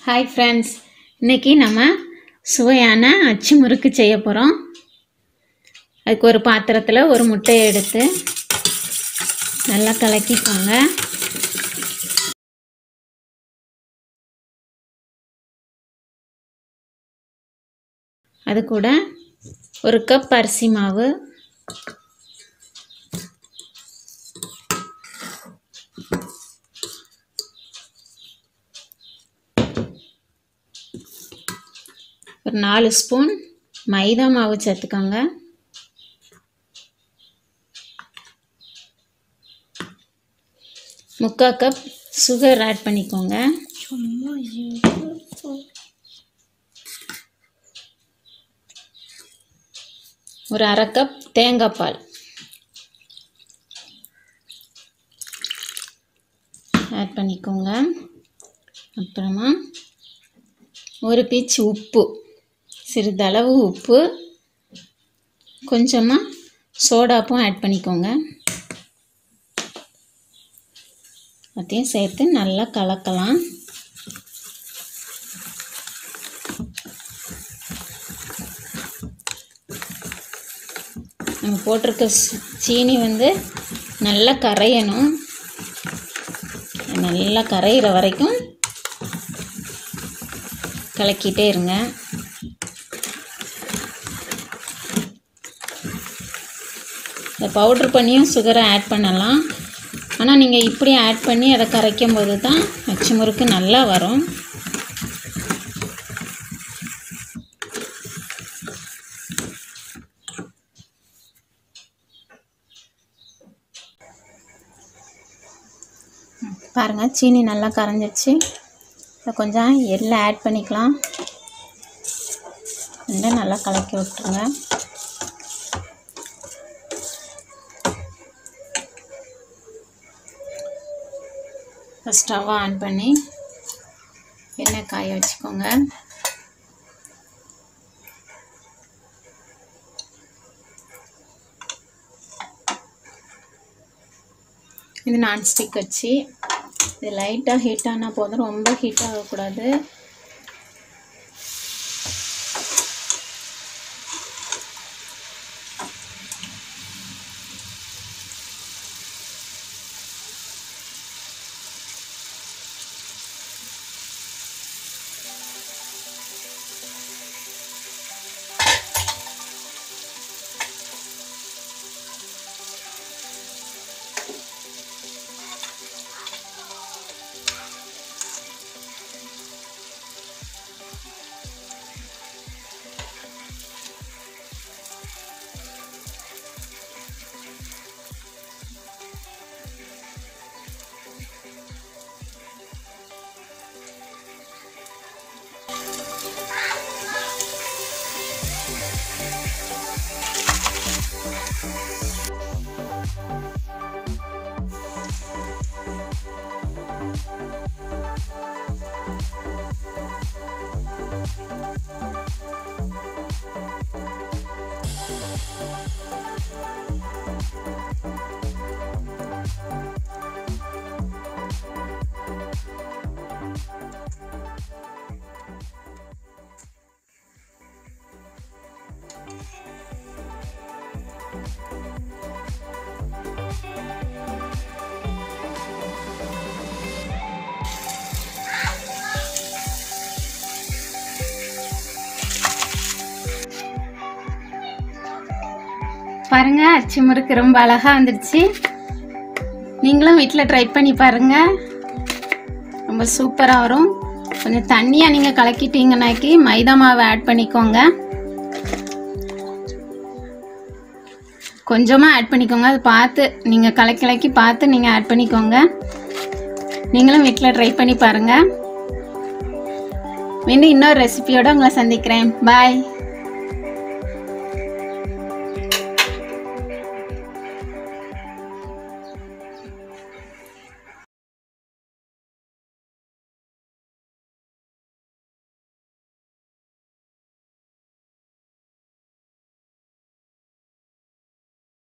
hi friends இன்றைக்கி நம்ம சுவையான அச்சு முறுக்கு செய்ய போகிறோம் அதுக்கு ஒரு பாத்திரத்தில் ஒரு முட்டையை எடுத்து நல்லா கலக்கிக்கோங்க அது கூட ஒரு கப் அரிசி மாவு ஒரு நாலு ஸ்பூன் மைதா மாவு சேர்த்துக்கோங்க முக்கால் கப் சுகர் ஆட் பண்ணிக்கோங்க ஒரு அரை கப் தேங்காய் பால் ஆட் பண்ணிக்கோங்க அப்புறமா ஒரு பீச் உப்பு சிறிதளவு உப்பு கொஞ்சமாக சோடாப்பும் ஆட் பண்ணிக்கோங்க அதையும் சேர்த்து நல்லா கலக்கலாம் நம்ம போட்டிருக்க ஸ்- சீனி வந்து நல்லா கரையணும் நல்லா கரையிற வரைக்கும் கலக்கிட்டே இருங்க இந்த பவுட்ரு பண்ணியும் சுகரை ஆட் பண்ணலாம் ஆனால் நீங்கள் இப்படி ஆட் பண்ணி அதை கரைக்கும் போது தான் அச்சு முறுக்கு நல்லா வரும் பாருங்கள் சீனி நல்லா கரைஞ்சிருச்சு இதை கொஞ்சம் எள்ளை ஆட் பண்ணிக்கலாம் ரெண்டு நல்லா கலக்கி விட்டுருங்க ஸ்டவ் ஆன் பண்ணி எண்ணெய் காய வச்சுக்கோங்க இது நான்ஸ்டிக் வச்சு இது லைட்டாக ஹீட் ஆனால் போதும் ரொம்ப ஹீட் ஆகக்கூடாது பாருங்க அச்சு முறுக்கு ரொம்ப அழகா வந்துடுச்சு நீங்களும் வீட்டில் ட்ரை பண்ணி பாருங்க ரொம்ப சூப்பராக வரும் கொஞ்சம் தண்ணியாக நீங்கள் கலக்கிட்டீங்கன்னாக்கி மைதா மாவை ஆட் பண்ணிக்கோங்க கொஞ்சமாக ஆட் பண்ணிக்கோங்க அது பார்த்து நீங்கள் கலக்கி கலக்கி பார்த்து நீங்கள் ஆட் பண்ணிக்கோங்க நீங்களும் வீட்டில் ட்ரை பண்ணி பாருங்கள் மீண்டும் இன்னொரு ரெசிபியோட உங்களை சந்திக்கிறேன் பாய்